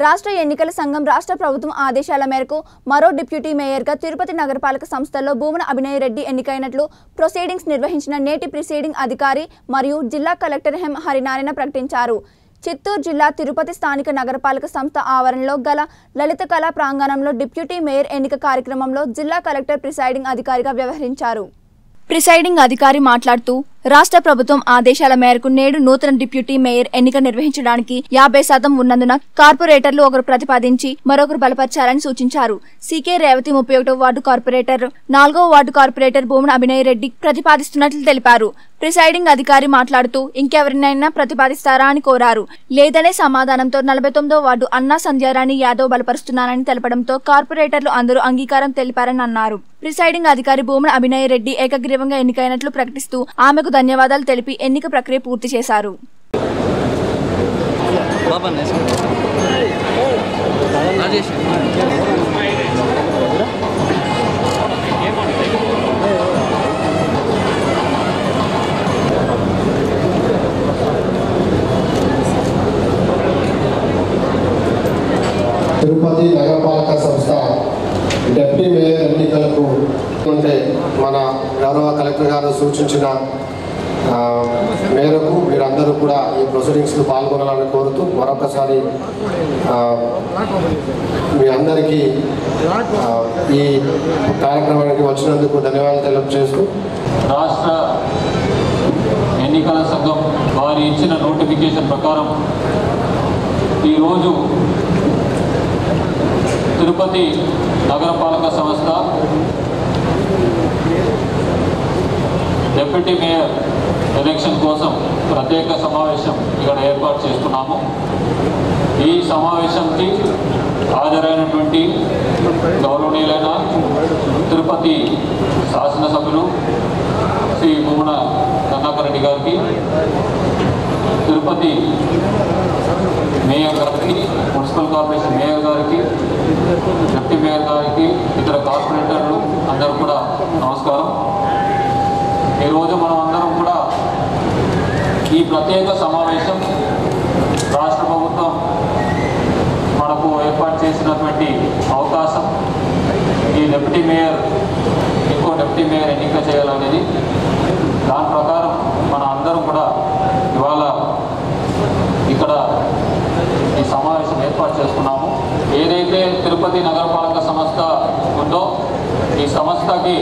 రాష్ట్ర ఎన్నికల సంఘం రాష్ట్ర ప్రభుత్వం ఆదేశాల మేరకు మరో డిప్యూటీ మేయర్గా తిరుపతి నగరపాలక సంస్థలో భూమన అభినయ్ రెడ్డి ఎన్నికైనట్లు ప్రొసీడింగ్స్ నిర్వహించిన నేటి ప్రిసైడింగ్ అధికారి మరియు జిల్లా కలెక్టర్ హెం హరినారాయణ ప్రకటించారు చిత్తూరు జిల్లా తిరుపతి స్థానిక నగరపాలక సంస్థ ఆవరణలో గల లలిత కళా ప్రాంగణంలో డిప్యూటీ మేయర్ ఎన్నిక కార్యక్రమంలో జిల్లా కలెక్టర్ ప్రిసైడింగ్ అధికారిగా వ్యవహరించారు ప్రిసైడింగ్ అధికారి మాట్లాడుతూ రాష్ట్ర ప్రభుత్వం ఆదేశాల మేరకు నేడు నూతన డిప్యూటీ మేయర్ ఎన్నిక నిర్వహించడానికి యాభై శాతం ఉన్నందున కార్పొరేటర్లు ఒకరు ప్రతిపాదించి మరొకరు బలపరచాలని సూచించారు సీకే రేవతి ముప్పై ఒకటో వార్డు కార్పొరేటర్ నాలుగో వార్డు కార్పొరేటర్ భూమన అభినయ్ రెడ్డి ప్రతిపాదిస్తున్నట్లు తెలిపారు ప్రిసైడింగ్ అధికారి మాట్లాడుతూ ఇంకెవరినైనా ప్రతిపాదిస్తారా అని కోరారు లేదనే సమాధానంతో నలభై తొమ్మిదో వార్డు అన్నా సంధ్యారాణి యాదవ్ బలపరుస్తున్నానని తెలపడంతో కార్పొరేటర్లు అందరూ అంగీకారం తెలిపారని అన్నారు ప్రిసైడింగ్ అధికారి భూమన అభినయ్ రెడ్డి ఏకగ్రీవంగా ఎన్నికైనట్లు ప్రకటిస్తూ ఆమెకు ధన్యవాదాలు తెలిపి ఎన్నిక ప్రక్రియ పూర్తి చేశారు బాబా రాజేష్ తిరుపతి నగరపాలక సంస్థ డెప్యూటీ మేయర్ ఎన్నికలకు ఉంటే మన గౌరవ కలెక్టర్ గారు సూచించిన ఆ, మేరకు మీరందరూ కూడా ఈ ప్రొసీడింగ్స్లో పాల్గొనాలని కోరుతూ మరొకసారి ఆ, మీ అందరికీ ఆ, ఈ కార్యక్రమానికి వచ్చినందుకు ధన్యవాదాలు తెలియజేస్తూ రాష్ట్ర ఎన్నికల సంఘం వారి ఇచ్చిన నోటిఫికేషన్ ప్రకారం ఈరోజు తిరుపతి నగరపాలక సంస్థ డిప్యూటీ మేయర్ ఎలక్షన్ కోసం ప్రత్యేక సమావేశం ఇక్కడ ఏర్పాటు చేస్తున్నాము ఈ సమావేశంకి హాజరైనటువంటి గౌరవనీయులైన తిరుపతి శాసనసభ్యులు శ్రీ భూమన కరుణాకర్ రెడ్డి గారికి తిరుపతి మేయర్ గారికి మున్సిపల్ కార్పొరేషన్ మేయర్ గారికి డిప్యూటీ మేయర్ గారికి ఇతర కార్పొరేటర్లు అందరూ కూడా నమస్కారం ఈరోజు మనం అందరం కూడా ఈ ప్రత్యేక సమావేశం రాష్ట్ర ప్రభుత్వం మనకు ఏర్పాటు చేసినటువంటి అవకాశం ఈ డిప్యూటీ మేయర్ ఇంకో డిప్యూటీ మేయర్ ఎన్నిక చేయాలనేది దాని ప్రకారం మన అందరం కూడా ఇవాళ ఇక్కడ ఈ సమావేశం ఏర్పాటు చేసుకున్నాము ఏదైతే తిరుపతి నగరపాలక సంస్థ ఉందో ఈ సంస్థకి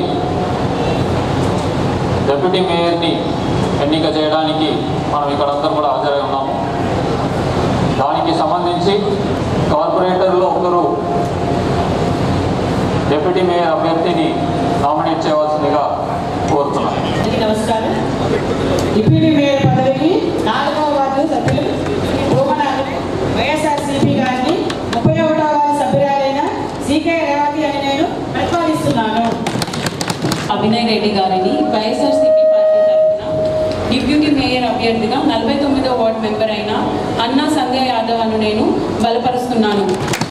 డిప్యూటీ మేయర్ని ఎన్నిక చేయడానికి మనం ఇక్కడ అందరం కూడా హాజరై ఉన్నాము దానికి సంబంధించి కార్పొరేటర్లో ఒకరు డిప్యూటీ మేయర్ అభ్యర్థిని నామినేట్ చేయవలసిందిగా కోరుతున్నాను అందరికీ నమస్కారం డిప్యూటీ మేయర్ పదవికి నాలుగవ వార్డు సభ్యులు భూమన వైఎస్ఆర్సీపీ గారిని ముప్పై ఒకటవ వార్డు సభ్యురాలైన సీకే రేవతి అని నేను ప్రతిపాదిస్తున్నాను అభినయ్ రెడ్డి గారిని వైఎస్ఆర్సీపీ పార్టీ తరఫున డిప్యూటీ మేయర్ అభ్యర్థిగా నలభై తొమ్మిదో వార్డు మెంబర్ అయిన అన్నా సంధ్య యాదవ్ అను నేను బలపరుస్తున్నాను